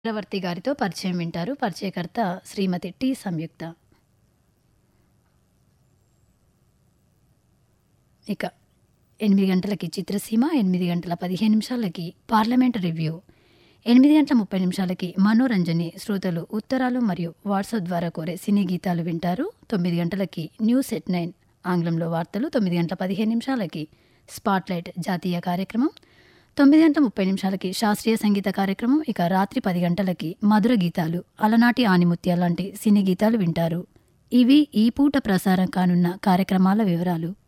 చక్రవర్తి గారితో పరిచయం వింటారు పరిచయకర్త శ్రీమతి టి సంయుక్త ఇక ఎనిమిది గంటలకి చిత్రసీమ ఎనిమిది గంటల పదిహేను నిమిషాలకి పార్లమెంట్ రివ్యూ ఎనిమిది గంటల ముప్పై నిమిషాలకి మనోరంజని శ్రోతలు ఉత్తరాలు మరియు వాట్సాప్ ద్వారా కోరే సినీ గీతాలు వింటారు తొమ్మిది గంటలకి న్యూస్ ఎట్ నైన్ ఆంగ్లంలో వార్తలు తొమ్మిది గంటల పదిహేను నిమిషాలకి స్పాట్లైట్ జాతీయ కార్యక్రమం తొమ్మిది గంటల ముప్పై నిమిషాలకి శాస్త్రీయ సంగీత కార్యక్రమం ఇక రాత్రి పది గంటలకి మధుర గీతాలు అలనాటి ఆనిముత్యాల లాంటి సినీ గీతాలు వింటారు ఇవి ఈ పూట ప్రసారం కానున్న కార్యక్రమాల వివరాలు